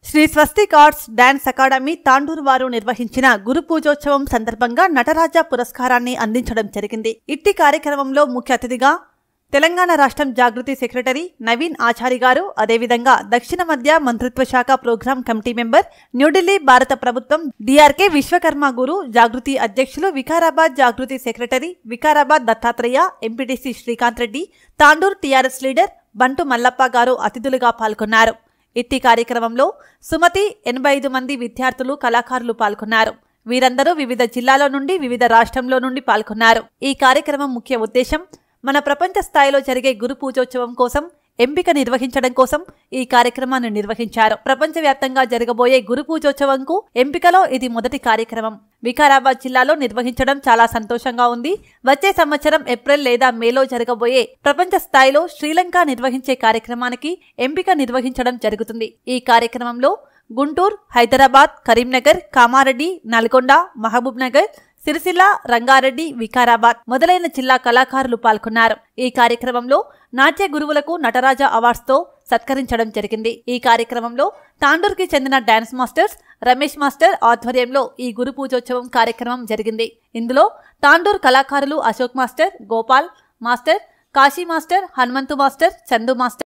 Shri Swastik arts dance academy Tandur వారు నిర్వహించిన గురు పూజోత్సవం సందర్భంగా నటరాజా పురస్కారాన్ని అందించడం జరిగింది ఇట్టి కార్యక్రమంలో ముఖ్య అతిథిగా తెలంగాణ రాష్ట్రం జాగృతి సెక్రటరీ నవీన్ ఆచారి గారు అదేవిధంగా దక్షిణ మధ్య మంత్రిత్వ శాఖ ప్రోగ్రాం కమిటీ మెంబర్ న్యూఢిల్లీ భారత ప్రభుత్వం డిఆర్కే విశ్వకర్మ గురు జాగృతి అధ్యక్షులు Vikarabad Jagruthi secretary Vikarabad Dattatreya MPTC Srikanth Reddy Tandur TRS leader Bantu Mallappa గారు అతిథులుగా పాల్గొన్నారు ఇట్టి కార్యక్రమంలో సుమతి ఎనభై ఐదు మంది విద్యార్థులు కళాకారులు పాల్గొన్నారు వీరందరూ వివిధ జిల్లాల నుండి వివిధ రాష్ట్రంలో నుండి పాల్గొన్నారు ఈ కార్యక్రమం ముఖ్య ఉద్దేశం మన ప్రపంచ స్థాయిలో జరిగే గురు పూజోత్సవం కోసం ఎంపిక నిర్వహించడం కోసం ఈ కార్యక్రమాన్ని నిర్వహించారు ప్రపంచవ్యాప్తంగా జరగబోయే గురు పూజోత్సవంకు ఎంపికలో ఇది మొదటి కార్యక్రమం వికారాబాద్ జిల్లాలో నిర్వహించడం చాలా సంతోషంగా ఉంది వచ్చే సంవత్సరం ఏప్రిల్ లేదా మేలో జరగబోయే ప్రపంచ స్థాయిలో శ్రీలంక నిర్వహించే కార్యక్రమానికి ఎంపిక నిర్వహించడం జరుగుతుంది ఈ కార్యక్రమంలో గుంటూరు హైదరాబాద్ కరీంనగర్ కామారెడ్డి నల్గొండ మహబూబ్ నగర్ సిరిసిల్ల రంగారెడ్డి వికారాబాద్ మొదలైన జిల్లా కళాకారులు పాల్గొన్నారు ఈ కార్యక్రమంలో నాట్య గురువులకు నటరాజ అవార్డ్స్ తో సత్కరించడం జరిగింది ఈ కార్యక్రమంలో తాండూర్కి చెందిన డాన్స్ మాస్టర్స్ రమేష్ మాస్టర్ ఆధ్వర్యంలో ఈ గురు పూజోత్సవం కార్యక్రమం జరిగింది ఇందులో తాండూర్ కళాకారులు Ashok master Gopal master Kashi master Hanumanthu master Chandu master